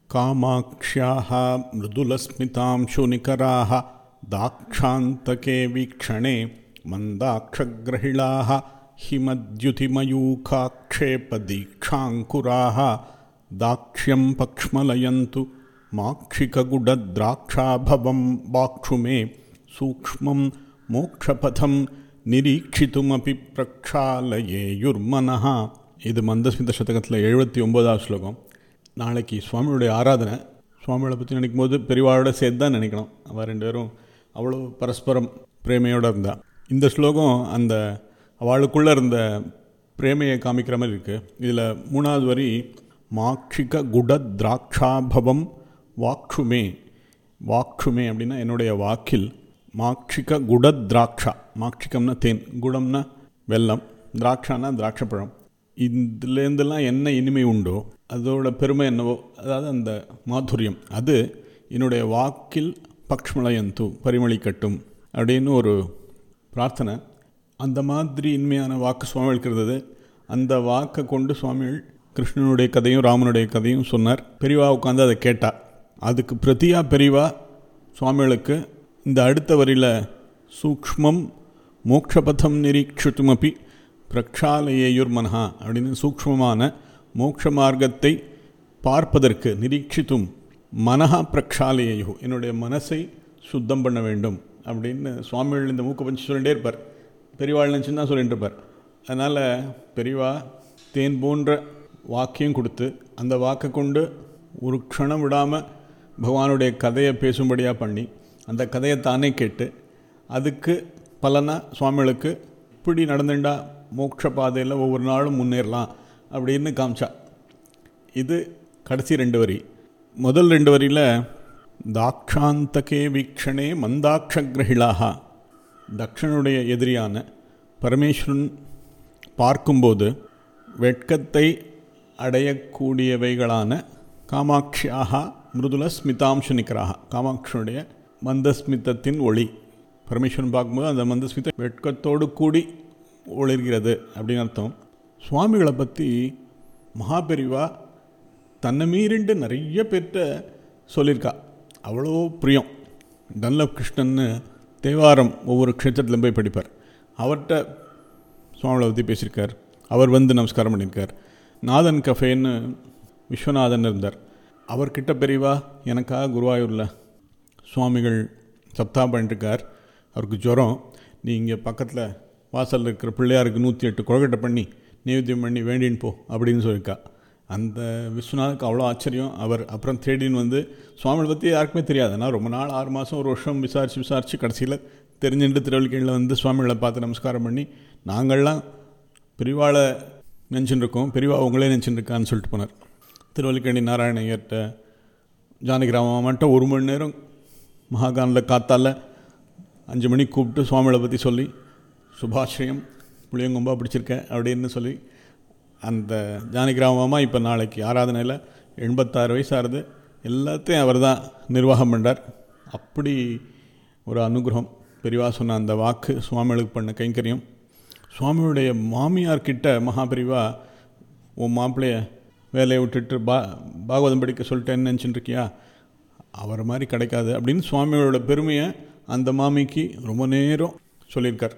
कामाक्ष्याः मृदुलस्मितांशुनिकराः दाक्षान्तके वीक्षणे मन्दाक्षग्रहिणाः हिमद्युतिमयूखाक्षेपदीक्षाङ्कुराः दाक्ष्यं पक्ष्मलयन्तु माक्षिकगुडद्राक्षाभवं वाक्षु मे सूक्ष्मं मोक्षपथं நிரீட்சித்துமபி பிரக்ஷாலயேயுர்மனஹா இது மந்தஸ்மித சதகத்தில் எழுபத்தி ஒன்பதாவது ஸ்லோகம் நாளைக்கு சுவாமியுடைய ஆராதனை சுவாமியோட பற்றி நினைக்கும் போது பெரியவாளோட சேர்த்து தான் நினைக்கணும் அவள் ரெண்டு பேரும் அவ்வளோ பரஸ்பரம் பிரேமையோடு இருந்தா இந்த ஸ்லோகம் அந்த அவளுக்குள்ளே இருந்த பிரேமையை காமிக்கிற மாதிரி இருக்குது இதில் மூணாவது வரி மாக்ஷிக குட திராட்சாபவம் வாக்ஷுமே வாக்ஷுமே அப்படின்னா என்னுடைய வாக்கில் மாக்ஷிக குட திராட்சா மாக்ஷிகம்னா தேன் குடம்னா வெல்லம் திராட்சானா திராட்சப்பழம் இதுலேருந்தெல்லாம் என்ன இனிமை உண்டோ அதோட பெருமை என்னவோ அதாவது அந்த மாதுரியம் அது என்னுடைய வாக்கில் பக்ஷ்மலயந்து பரிமளிக்கட்டும் அப்படின்னு ஒரு பிரார்த்தனை அந்த மாதிரி இனிமையான வாக்கு சுவாமிகளுக்கு இருந்தது அந்த வாக்கை கொண்டு சுவாமிகள் கிருஷ்ணனுடைய கதையும் ராமனுடைய கதையும் சொன்னார் பெரியவா உட்காந்து அதை கேட்டா அதுக்கு பிரதியா பெரியவா சுவாமிகளுக்கு இந்த அடுத்த வரியில் சூக்ஷ்மம் மோக்ஷபதம் நிரீட்சித்துமப்பி பிரக்ஷாலயேயுர் மனஹா அப்படின்னு சூக்ஷ்மமான மோட்ச மார்க்கத்தை பார்ப்பதற்கு நிரீட்சித்தும் மனஹா பிரக்ஷாலயேயு என்னுடைய மனசை சுத்தம் பண்ண வேண்டும் அப்படின்னு சுவாமிகள் இந்த மூக்க பஞ்சு சொல்லிகிட்டே இருப்பார் பெரியவாள் நினச்சுன்னு தான் சொல்லிட்டு இருப்பார் அதனால் பெரியவா தேன் போன்ற வாக்கியம் கொடுத்து அந்த வாக்கை கொண்டு ஒரு க்ஷணம் விடாமல் பகவானுடைய கதையை பேசும்படியாக பண்ணி அந்த கதையை தானே கேட்டு அதுக்கு பலனா சுவாமிகளுக்கு இப்படி நடந்துட்டா மோட்ச பாதையில் ஒவ்வொரு நாளும் முன்னேறலாம் அப்படின்னு காமிச்சா இது கடைசி ரெண்டு வரி முதல் ரெண்டு வரியில் தாக்ஷாந்தகே வீக்ஷணே மந்தாட்சகிரகிளாக தக்ஷனுடைய எதிரியான பரமேஸ்வரன் பார்க்கும்போது வெட்கத்தை அடையக்கூடியவைகளான காமாட்சியாக மிருதுல ஸ்மிதாம்சனிக்கராக காமாட்சியுடைய மந்தஸ்மிதத்தின் ஒளி பரமேஸ்வரன் பார்க்கும்போது அந்த மந்தஸ்மித வெட்கத்தோடு கூடி ஒளிர்கிறது அப்படின்னு அர்த்தம் சுவாமிகளை பற்றி மகாபெரிவா தன்னை மீறிண்டு நிறைய பேர்கிட்ட சொல்லியிருக்கா அவ்வளோ பிரியம் டன்லப் கிருஷ்ணன்னு தேவாரம் ஒவ்வொரு க்ஷேத்திரத்திலும் போய் படிப்பார் அவர்கிட்ட சுவாமிகளை பற்றி பேசியிருக்கார் அவர் வந்து நமஸ்காரம் பண்ணியிருக்கார் நாதன் கஃபேன்னு விஸ்வநாதன் இருந்தார் அவர்கிட்ட பெரியவா எனக்காக குருவாயூரில் சுவாமிகள் சப்தா பண்ணிட்டுருக்கார் அவருக்கு ஜுரம் நீ இங்கே பக்கத்தில் வாசலில் இருக்கிற பிள்ளையாருக்கு நூற்றி எட்டு கொழக்கட்டை பண்ணி நைவேத்தியம் பண்ணி வேண்டின்னு போ அப்படின்னு சொல்லியிருக்கா அந்த விஸ்வநாதுக்கு அவ்வளோ ஆச்சரியம் அவர் அப்புறம் தேடின்னு வந்து சுவாமிகளை பற்றி யாருக்குமே தெரியாது ஆனால் ரொம்ப நாள் ஆறு மாதம் ஒரு வருஷம் விசாரித்து விசாரித்து கடைசியில் தெரிஞ்சுட்டு திருவள்ளிக்கையில் வந்து சுவாமிகளை பார்த்து நமஸ்காரம் பண்ணி நாங்கள்லாம் பெரியவாளை நினச்சின்னு இருக்கோம் பெரியவா உங்களே நினச்சின்னு இருக்கான்னு சொல்லிட்டு போனார் திருவல்லிக்கணி நாராயணையர்கிட்ட ஜானகிராமன்ட்ட ஒரு மணி நேரம் மகாகானில் காத்தால அஞ்சு மணிக்கு கூப்பிட்டு சுவாமிகளை பற்றி சொல்லி சுபாஷ்ரியம் புளியங்கொம்பா பிடிச்சிருக்க அப்படின்னு சொல்லி அந்த ஜானகிராமமாக இப்போ நாளைக்கு ஆராதனையில் எண்பத்தாறு வயசாகுது எல்லாத்தையும் அவர் தான் நிர்வாகம் பண்ணார் அப்படி ஒரு அனுகிரகம் பெரியவா சொன்ன அந்த வாக்கு சுவாமிகளுக்கு பண்ண கைங்கரியம் சுவாமியுடைய மாமியார்கிட்ட மகாபெரிவா உன் மாப்பிள்ளைய வேலையை விட்டுட்டு பா பாகவதம் படிக்க சொல்லிட்டேன்னு நினச்சிட்டு இருக்கியா அவரை மாதிரி கிடைக்காது அப்படின்னு சுவாமியோட பெருமையை அந்த மாமிக்கு ரொம்ப நேரம் சொல்லியிருக்கார்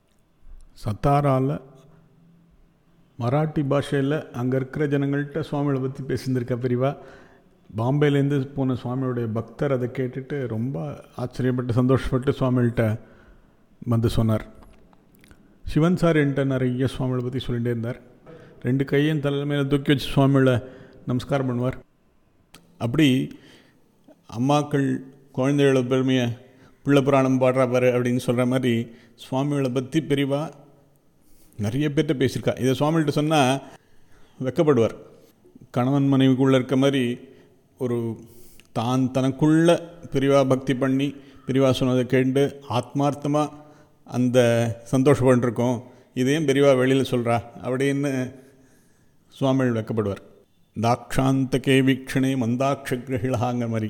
சத்தாராவில் மராட்டி பாஷையில் அங்கே இருக்கிற ஜனங்கள்கிட்ட சுவாமிகளை பற்றி பேசியிருந்திருக்கா பெரியவா பாம்பேலேருந்து போன சுவாமியோடைய பக்தர் அதை கேட்டுட்டு ரொம்ப ஆச்சரியப்பட்டு சந்தோஷப்பட்டு சுவாமிகள்கிட்ட வந்து சொன்னார் சிவன் சார் என்கிட்ட நிறைய சுவாமிகளை பற்றி சொல்லிகிட்டே இருந்தார் ரெண்டு கையும் தலைமையில் தூக்கி வச்சு சுவாமிகளை நமஸ்காரம் பண்ணுவார் அப்படி அம்மாக்கள் குழந்தைகளோட பெருமையை பிள்ளை புராணம் பாடுறா பாரு அப்படின்னு சொல்கிற மாதிரி சுவாமிகளை பற்றி பெரியவா நிறைய பேர்கிட்ட பேசியிருக்கா இதை சுவாமிகிட்ட சொன்னால் வெக்கப்படுவார் கணவன் மனைவிக்குள்ளே இருக்க மாதிரி ஒரு தான் தனக்குள்ள பிரிவா பக்தி பண்ணி பிரிவா சொன்னதை கேட்டு ஆத்மார்த்தமாக அந்த சந்தோஷப்பட்டுருக்கோம் இதையும் பெரியவா வெளியில் சொல்கிறா அப்படின்னு சுவாமிகள் வெக்கப்படுவார் தாக்ஷாந்தகே வீக்ஷணே மந்தாட்சகிரகிழாங்கிற மாதிரி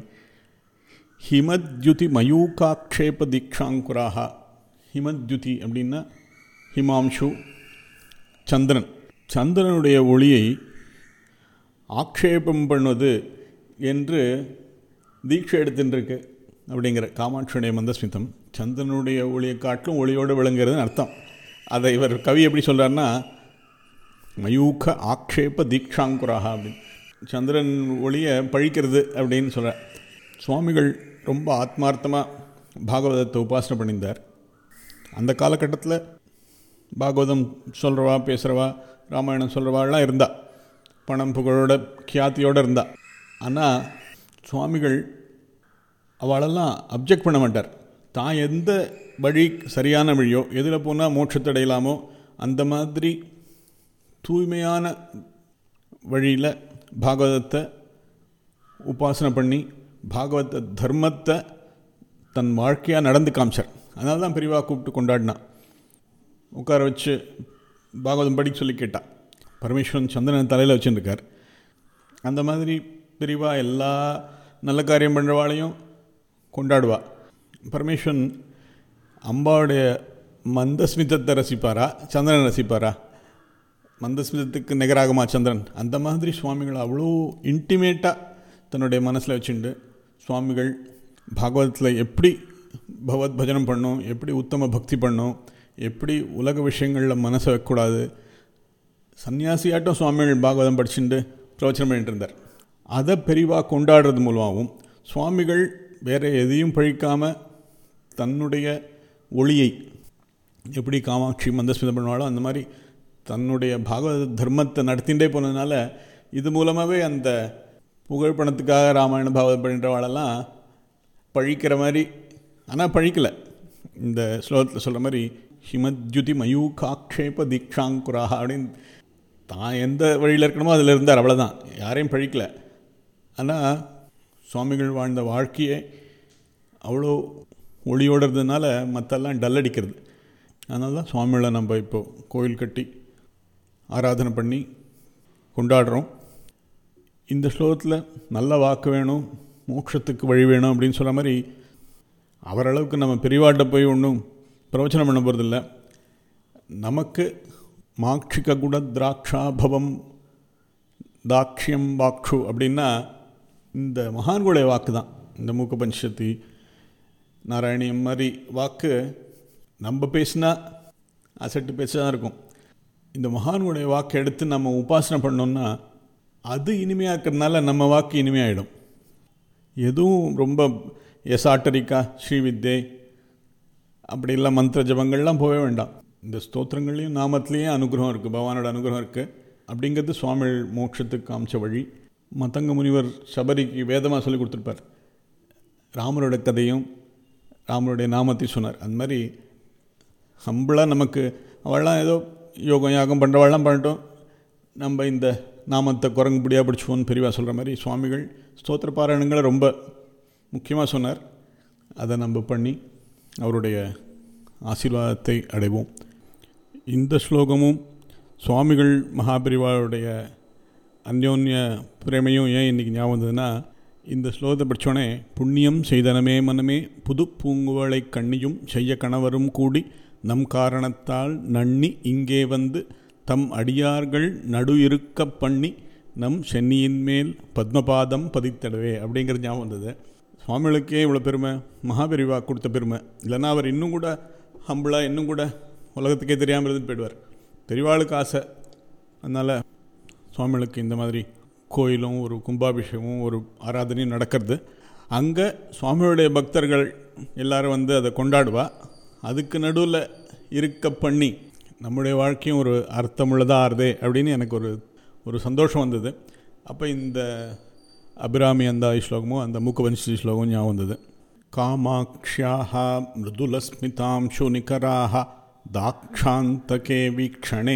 ஹிமத்யுதி மயூகாக்ஷேப தீக்ஷாங்குராக ஹிமத்யுதி அப்படின்னா ஹிமாம்சு சந்திரன் சந்திரனுடைய ஒளியை ஆக்ஷேபம் பண்ணுவது என்று தீட்சை எடுத்துட்டுருக்கு அப்படிங்கிற காமாட்சியுடைய மந்தஸ்மிதம் சந்திரனுடைய ஒளியை காட்டிலும் ஒளியோடு விளங்குறதுன்னு அர்த்தம் அதை இவர் கவி எப்படி சொல்கிறாருன்னா மயூக ஆக்ஷேப தீக்ஷாங்குராக அப்படின்னு சந்திரன் ஒளியை பழிக்கிறது அப்படின்னு சொல்கிறார் சுவாமிகள் ரொம்ப ஆத்மார்த்தமாக பாகவதத்தை உபாசனை பண்ணியிருந்தார் அந்த காலகட்டத்தில் பாகவதம் சொல்கிறவா பேசுகிறவா ராமாயணம் சொல்கிறவாள்லாம் இருந்தா பணம் புகழோட கியாத்தியோடு இருந்தா ஆனால் சுவாமிகள் அவளெல்லாம் அப்ஜெக்ட் பண்ண மாட்டார் தான் எந்த வழி சரியான வழியோ எதில் போனால் மோட்சத்தடையலாமோ அந்த மாதிரி தூய்மையான வழியில் பாகவதத்தை உபாசனை பண்ணி பாகவத தர்மத்தை தன் வாழ்க்கையாக நடந்து காமிச்சார் அதனால தான் பெரியவா கூப்பிட்டு கொண்டாடினான் உட்கார வச்சு பாகவதம் படிக்க சொல்லி கேட்டான் பரமேஸ்வரன் சந்திரன் தலையில் வச்சுருக்கார் அந்த மாதிரி பெரியவா எல்லா நல்ல காரியம் பண்ணுறவாளையும் கொண்டாடுவா பரமேஸ்வரன் அம்பாவுடைய மந்தஸ்மிதத்தை ரசிப்பாரா சந்திரன் ரசிப்பாரா மந்தஸ்மிதத்துக்கு நிகராகுமா சந்திரன் அந்த மாதிரி சுவாமிகள் அவ்வளோ இன்டிமேட்டாக தன்னுடைய மனசில் வச்சுண்டு சுவாமிகள் பாகவதத்தில் எப்படி பகவத் பஜனம் பண்ணும் எப்படி உத்தம பக்தி பண்ணும் எப்படி உலக விஷயங்களில் மனசை வைக்கக்கூடாது சன்னியாசியாட்டம் சுவாமிகள் பாகவதம் படிச்சுட்டு பிரவச்சனம் பண்ணிட்டு இருந்தார் அதை பெரிவாக கொண்டாடுறது மூலமாகவும் சுவாமிகள் வேறு எதையும் பழிக்காமல் தன்னுடைய ஒளியை எப்படி காமாட்சி மந்தஸ்மிதம் பண்ணுவாளோ அந்த மாதிரி தன்னுடைய பாகவத தர்மத்தை நடத்திகிட்டே போனதுனால இது மூலமாகவே அந்த புகழ் பணத்துக்காக ராமாயண பாகவதம் பண்ணுறவாளெல்லாம் பழிக்கிற மாதிரி ஆனால் பழிக்கலை இந்த ஸ்லோகத்தில் சொல்கிற மாதிரி ஹிமத்யுதி மயூகாக்ஷேப தீக்ஷாங்குராக அப்படின்னு தான் எந்த வழியில் இருக்கணுமோ அதில் இருந்தார் அவ்வளோதான் யாரையும் பழிக்கலை ஆனால் சுவாமிகள் வாழ்ந்த வாழ்க்கையை அவ்வளோ ஒளியோடு இருந்ததுனால மற்றெல்லாம் டல் அடிக்கிறது அதனால தான் சுவாமிகளை நம்ம இப்போது கோயில் கட்டி ஆராதனை பண்ணி கொண்டாடுறோம் இந்த ஸ்லோகத்தில் நல்ல வாக்கு வேணும் மோட்சத்துக்கு வழி வேணும் அப்படின்னு சொல்கிற மாதிரி அவரளவுக்கு நம்ம பெரியவாட்ட போய் ஒன்றும் பிரவச்சனம் பண்ண போகிறதில்ல நமக்கு மாக்ஷிக குட திராட்சாபவம் தாக்ஷியம் வாக்ஷு அப்படின்னா இந்த மகான்களுடைய வாக்கு தான் இந்த மூக்க பஞ்சத்தி நாராயணியம் மாதிரி வாக்கு நம்ம பேசினா அசட்டு பேச தான் இருக்கும் இந்த மகான்களுடைய வாக்கு எடுத்து நம்ம உபாசனை பண்ணோம்னா அது இனிமையாக இருக்கிறதுனால நம்ம வாக்கு இனிமையாகிடும் எதுவும் ரொம்ப எசாட்டரிக்கா ஸ்ரீவித்யை அப்படிலாம் மந்திர ஜபங்கள்லாம் போகவே வேண்டாம் இந்த ஸ்தோத்திரங்கள்லேயும் நாமத்துலேயும் அனுகிரகம் இருக்குது பகவானோட அனுகிரகம் இருக்குது அப்படிங்கிறது சுவாமி மோட்சத்துக்கு காமிச்ச வழி மத்தங்க முனிவர் சபரிக்கு வேதமாக சொல்லி கொடுத்துருப்பார் ராமரோட கதையும் ராமருடைய நாமத்தையும் சொன்னார் அந்த மாதிரி ஹம்பிளாக நமக்கு அவள்லாம் ஏதோ யோகம் யாகம் பண்ணுறவாள்லாம் பண்ணட்டும் நம்ம இந்த நாமத்தை குரங்குபடியாக பிடிச்சுவோன்னு பெரியவா சொல்கிற மாதிரி சுவாமிகள் ஸ்தோத்திர பாராயணங்களை ரொம்ப முக்கியமாக சொன்னார் அதை நம்ம பண்ணி அவருடைய ஆசீர்வாதத்தை அடைவோம் இந்த ஸ்லோகமும் சுவாமிகள் மகாபரிவாளுடைய அந்யோன்ய பிரேமையும் ஏன் இன்றைக்கி ஞாபகம் வந்ததுன்னா இந்த ஸ்லோகத்தை படித்தோடனே புண்ணியம் செய்தனமே மனமே புது பூங்குவளை கண்ணியும் செய்ய கணவரும் கூடி நம் காரணத்தால் நன்னி இங்கே வந்து தம் அடியார்கள் நடு இருக்க பண்ணி நம் சென்னியின் மேல் பத்மபாதம் பதித்தடவே அப்படிங்கிறது ஞாபகம் வந்தது சுவாமிகளுக்கே இவ்வளோ பெருமை மகாபெரிவா கொடுத்த பெருமை இல்லைன்னா அவர் இன்னும் கூட ஹம்பிளாக இன்னும் கூட உலகத்துக்கே தெரியாமல் இருந்து போயிடுவார் பெரியவாளுக்கு ஆசை அதனால் சுவாமிகளுக்கு இந்த மாதிரி கோயிலும் ஒரு கும்பாபிஷேகமும் ஒரு ஆராதனையும் நடக்கிறது அங்கே சுவாமியுடைய பக்தர்கள் எல்லாரும் வந்து அதை கொண்டாடுவா அதுக்கு நடுவில் இருக்க பண்ணி நம்முடைய வாழ்க்கையும் ஒரு அர்த்தமுள்ளதாக ஆறுதே அப்படின்னு எனக்கு ஒரு ஒரு சந்தோஷம் வந்தது அப்போ இந்த அபிராமி அந்த ஸ்லோகமும் அந்த மூக்கவன்சி ஸ்லோகம் ஞாபகம் வந்தது காமாக்ஷியாக மிருதுலஸ்மிதாம்சுநிகராக தாக்ஷாந்தகே வீக்ஷணே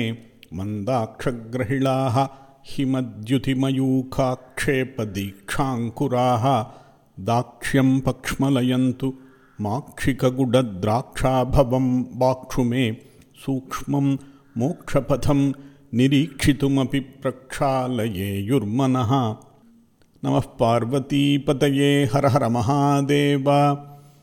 மந்தாட்சகிரகிளாக हिमद्युतिमयूखाक्षेपदीक्षाङ्कुराः दाक्ष्यं पक्ष्मलयन्तु माक्षिकगुडद्राक्षाभवं वाक्षु मे सूक्ष्मं मोक्षपथं निरीक्षितुमपि प्रक्षालयेयुर्मनः नमः पार्वतीपतये हर हर महादेव